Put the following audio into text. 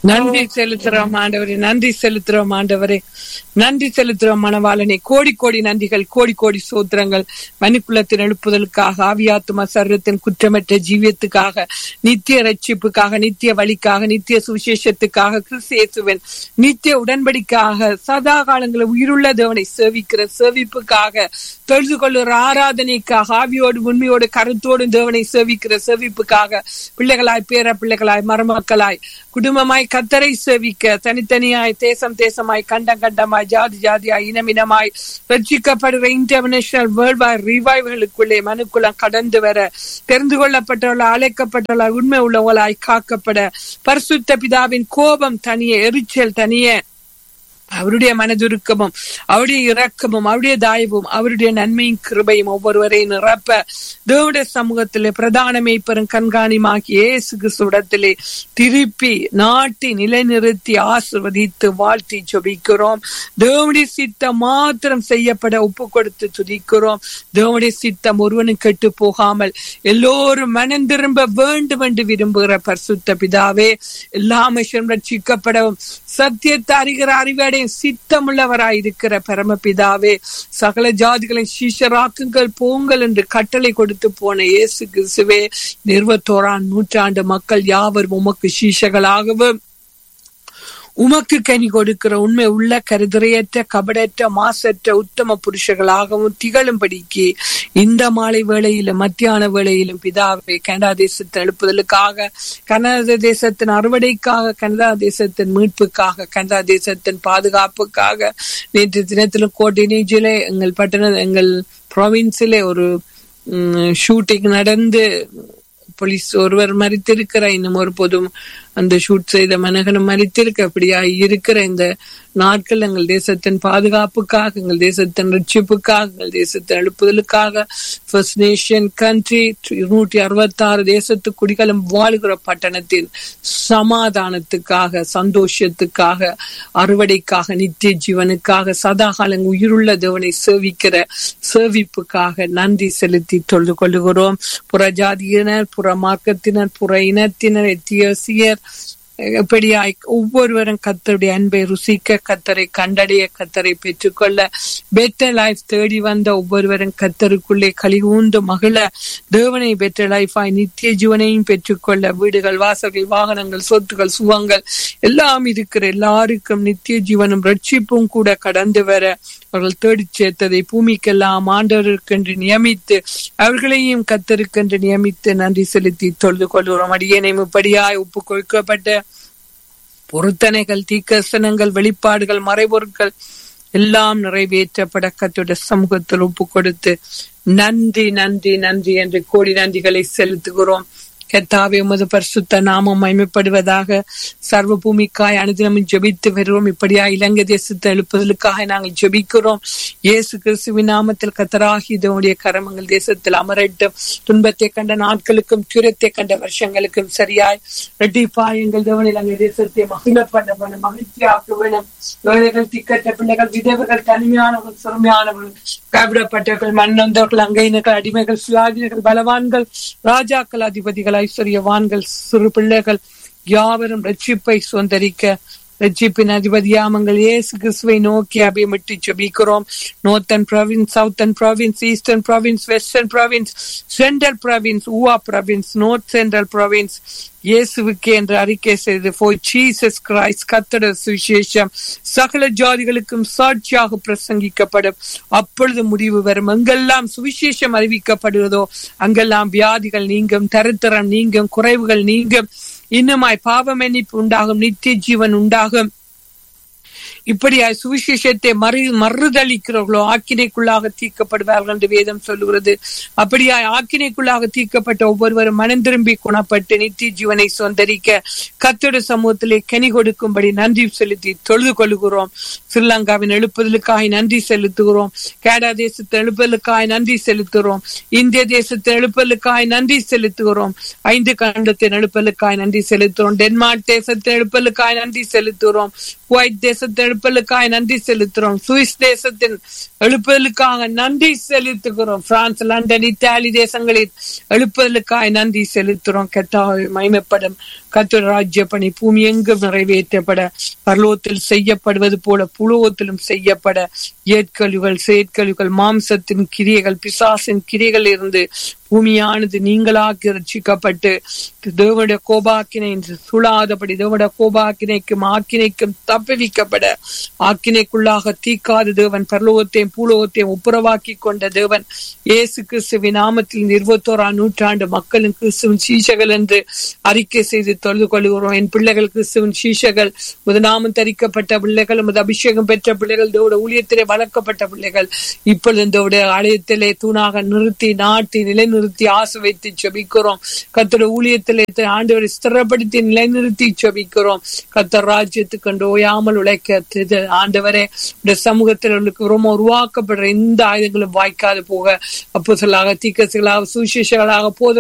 நன்றி செலுத்துறோம் ஆண்டவரே நன்றி செலுத்துறோம் ஆண்டவரே நன்றி செலுத்துறோம் மணவாளனே கோடி கோடி நன்றிகள் கோடி கோடி சோத்திரங்கள் மனுக்குலத்தின் எழுப்புதலுக்காக ஆவியாத்தும சர்வத்தின் குற்றமற்ற ஜீவியத்துக்காக நித்திய ரட்சிப்புக்காக நித்திய வழிக்காக நித்திய சுவிசேஷத்துக்காக கிறிஸ்தியேசுவன் நித்திய உடன்படிக்காக சதா காலங்களில் உயிருள்ள தேவனை சேவிக்கிற சேவிப்புக்காக தொழுது கொள்ளுற ஆராதனைக்காக ஆவியோடு உண்மையோடு கருத்தோடு தேவனை சேவிக்கிற சேவிப்புக்காக பிள்ளைகளாய் பேர பிள்ளைகளாய் மருமக்களாய் குடும்பமாய் கத்தரை சேவிக்க தனித்தனியாய் தேசம் தேசமாய் கண்டம் கண்டமாய் ஜாதி ஜாதியாய் இனமினமாய் ரட்சிக்கப்படுகிற இன்டர்நேஷனல் வேர்ல்ட் வார் ரிவைவ்களுக்குள்ளே மனுக்குளம் கடந்து வர தெரிந்து கொள்ளப்பட்டவர்களாய் அழைக்கப்பட்டவர்களாய் உண்மை உள்ளவர்களாய் காக்கப்பட பரிசுத்த பிதாவின் கோபம் தனியே எரிச்சல் தனியே அவருடைய மனதுருக்கமும் அவருடைய இரக்கமும் அவருடைய தாயவும் அவருடைய நன்மையும் கிருபையும் ஒவ்வொருவரையும் நிரப்ப தேவடைய சமூகத்திலே பிரதான மேய்ப்பரும் கண்காணிமாக்கி இயேசு கிறிஸ்துவிடத்திலே திருப்பி நாட்டி நிலைநிறுத்தி ஆசிர்வதித்து வாழ்த்தி ஜொபிக்கிறோம் தேவனுடைய சித்தம் மாத்திரம் செய்யப்பட ஒப்பு கொடுத்து துதிக்கிறோம் தேவனுடைய சித்தம் ஒருவனும் கெட்டு போகாமல் எல்லோரும் மனம் திரும்ப வேண்டும் என்று விரும்புகிற பரிசுத்த பிதாவே எல்லா மனுஷரும் ரட்சிக்கப்படவும் சத்தியத்தை அறிகிற அறிவடைய சித்தமுள்ளவராயிருக்கிற பரமபிதாவே சகல ஜாதிகளை சீஷராக்குங்கள் போங்கள் என்று கட்டளை கொடுத்து போன இயேசு கிறிஸ்துவே நிறுவத்தோரான் நூற்றாண்டு மக்கள் யாவரும் உமக்கு சீஷகளாகவும் உமக்கு கனி கொடுக்கிற உண்மை உள்ள கருதுரையற்ற கபடற்ற மாசற்ற உத்தம புருஷர்களாகவும் திகழும்படிக்கு இந்த மாலை வேளையிலும் மத்தியான வேளையிலும் பிதாவை கனடா தேசத்தின் எழுப்புதலுக்காக கனடா தேசத்தின் அறுவடைக்காக கனடா தேசத்தின் மீட்புக்காக கனடா தேசத்தின் பாதுகாப்புக்காக நேற்று தினத்திலும் கோட்டை நீச்சிலே எங்கள் பட்டண எங்கள் ப்ரொவின்ஸிலே ஒரு ஷூட்டிங் நடந்து போலீஸ் ஒருவர் மறித்திருக்கிறார் இன்னும் ஒரு பொதும் அந்த ஷூட் செய்த மனகனும் மறித்திருக்க அப்படியா இருக்கிற இந்த நாட்கள் எங்கள் தேசத்தின் பாதுகாப்புக்காக எங்கள் தேசத்தின் ரட்சிப்புக்காக எங்கள் தேசத்தின் எழுப்புதலுக்காக ஃபர்ஸ்ட் நேஷன் கண்ட்ரி இருநூற்றி அறுபத்தி ஆறு தேசத்து குடிகளும் வாழ்கிற பட்டணத்தின் சமாதானத்துக்காக சந்தோஷத்துக்காக அறுவடைக்காக நித்திய ஜீவனுக்காக சதாகாலம் உயிருள்ள தேவனை சேவிக்கிற சேவிப்புக்காக நன்றி செலுத்தி தொழுது கொள்ளுகிறோம் புறஜாதியினர் புற மார்க்கத்தினர் புற இனத்தினர் எத்தியோசியர் எப்படியாய் ஒவ்வொருவரும் கத்தருடைய அன்பை ருசிக்க கத்தரை கண்டடைய கத்தரை பெற்றுக்கொள்ள பெட்டர் லைஃப் தேடி வந்த ஒவ்வொருவரும் கத்தருக்குள்ளே கழிவுந்து மகிழ தேவனை பெட்டர் லைஃபாய் நித்திய ஜீவனையும் பெற்றுக்கொள்ள வீடுகள் வாசல்கள் வாகனங்கள் சொத்துகள் சுகங்கள் எல்லாம் இருக்கிற எல்லாருக்கும் நித்திய ஜீவனும் ரட்சிப்பும் கூட கடந்து வர அவர்கள் தேடிச் சேர்த்ததை பூமிக்கெல்லாம் ஆண்டவருக்கென்று நியமித்து அவர்களையும் கத்தருக்கென்று நியமித்து நன்றி செலுத்தி தொழுது கொள்கிறோம் அடியேனை முப்படியாய் ஒப்பு கொடுக்கப்பட்ட பொருத்தனைகள் தீக்கசனங்கள் வெளிப்பாடுகள் மறைபொருட்கள் எல்லாம் நிறைவேற்றப்பட கத்துடைய சமூகத்தில் ஒப்பு கொடுத்து நன்றி நன்றி நன்றி என்று கோடி நன்றிகளை செலுத்துகிறோம் கத்தாவே உமது பரிசுத்த நாமம் மயமைப்படுவதாக சர்வ பூமிக்காய் அனுதினமும் ஜெபித்து வருவோம் இப்படியா இலங்கை தேசத்தை எழுப்புதலுக்காக நாங்கள் ஜெபிக்கிறோம் இயேசு கிறிஸ்துவின் நாமத்தில் கத்தராகி இதனுடைய கரமங்கள் தேசத்தில் அமரட்டும் துன்பத்தை கண்ட நாட்களுக்கும் துரத்தை கண்ட வருஷங்களுக்கும் சரியாய் ரெட்டிப்பா எங்கள் தேவன் இலங்கை தேசத்தை மகிழ பண்ண வேணும் மகிழ்ச்சியாக்க வேணும் ஏழைகள் திக்கற்ற பிள்ளைகள் விதவைகள் தனிமையானவர்கள் சிறுமையானவர்கள் கைவிடப்பட்டவர்கள் மண்ணந்தவர்கள் அங்கையினர்கள் அடிமைகள் சுயாதினர்கள் பலவான்கள் ராஜாக்கள் அதிபதிகள் ஐஸ்வர்யவான்கள் சிறு பிள்ளைகள் யாவரும் ரட்சிப்பை சுதந்திரிக்க ரட்சிப்பின் அதிபதியாமங்கள் இயேசு கிறிஸ்துவை நோக்கி அபிமிட்டு ஜபிக்கிறோம் northern province southern province eastern province western province central province Uva province north central province இயேசுவுக்கு என்று அறிக்கை செய்து போய் ஜீசஸ் கிரைஸ்ட் கத்தட சுவிசேஷம் சகல ஜாதிகளுக்கும் சாட்சியாக பிரசங்கிக்கப்படும் அப்பொழுது முடிவு வரும் எங்கெல்லாம் சுவிசேஷம் அறிவிக்கப்படுகிறதோ அங்கெல்லாம் வியாதிகள் நீங்கும் தரித்திரம் நீங்கும் குறைவுகள் நீங்கும் இன்னுமாய் பாவ மன்னிப்பு உண்டாகும் நித்திய ஜீவன் உண்டாகும் இப்படியாய் சுவிசேஷத்தை மறு மறுதளிக்கிறவர்களோ ஆக்கினைக்குள்ளாக தீர்க்கப்படுவார்கள் என்று வேதம் சொல்லுகிறது அப்படியாய் ஆக்கினைக்குள்ளாக தீர்க்கப்பட்ட ஒவ்வொருவரும் மனம் திரும்பி குணப்பட்டு நித்திய ஜீவனை சொந்தரிக்க கத்தோட சமூகத்திலே கனி கொடுக்கும்படி நன்றி செலுத்தி தொழுது கொள்கிறோம் ஸ்ரீலங்காவின் எழுப்புதலுக்காய் நன்றி செலுத்துகிறோம் கேடா தேசத்தை எழுப்புதலுக்காய் நன்றி செலுத்துகிறோம் இந்திய தேசத்தை எழுப்புதலுக்காய் நன்றி செலுத்துகிறோம் ஐந்து கண்டத்தின் எழுப்பலுக்காய் நன்றி செலுத்துகிறோம் டென்மார்க் தேசத்தின் எழுப்பலுக்காய் நன்றி செலுத்துகிறோம் குவைத் தேசத்து எழுப்பலுக்காக நன்றி செலுத்துறோம் சுவிஸ் தேசத்தின் எழுப்புதலுக்காக நன்றி செலுத்துகிறோம் பிரான்ஸ் லண்டன் இத்தாலி தேசங்களில் எழுப்புதலுக்காக நன்றி செலுத்துறோம் கத்தாவை மகிமைப்படும் கத்தோட ராஜ்ய பணி பூமி எங்கும் நிறைவேற்றப்பட பரலோகத்தில் செய்யப்படுவது போல புலோகத்திலும் செய்யப்பட ஏற்கழிவுகள் செயற்கழிவுகள் மாம்சத்தின் கிரியைகள் பிசாசின் கிரியைகள் இருந்து பூமியானது நீங்களாக்கி ரட்சிக்கப்பட்டு தேவனுடைய கோபாக்கினை சுழாதபடி தேவனுடைய கோபாக்கினைக்கும் ஆக்கினைக்கும் தப்புவிக்கப்பட ஆக்கினைக்குள்ளாக தீக்காத தேவன் பரலோகத்தையும் பூலோகத்தையும் ஒப்புரவாக்கி கொண்ட தேவன் இயேசு கிறிஸ்துவின் நாமத்தில் இருபத்தோராம் நூற்றாண்டு மக்களும் கிறிஸ்துவின் சீசகள் என்று அறிக்கை செய்து தொழுது கொள்கிறோம் என் பிள்ளைகள் கிறிஸ்துவின் சீசகள் முதநாமம் தரிக்கப்பட்ட பிள்ளைகள் உமது அபிஷேகம் பெற்ற பிள்ளைகள் தேவோட ஊழியத்திலே வளர்க்கப்பட்ட பிள்ளைகள் இப்பொழுது இந்த ஆலயத்திலே தூணாக நிறுத்தி நாட்டி நிலைநிறுத்தி ஆசை வைத்து செபிக்கிறோம் கத்தோட ஊழியத்திலே ஆண்டவரை ஸ்திரப்படுத்தி நிலைநிறுத்தி செபிக்கிறோம் கத்தர் ராஜ்யத்துக்கு கண்டு ஓயாமல் உழைக்க ஆண்டவரே இந்த சமூகத்தில் ரொம்ப உருவாக்கப்படுற எந்த ஆயுதங்களும் வாய்க்காது போக அப்போ சொல்லாக தீக்கசுகளாக சுவிசேஷங்களாக போத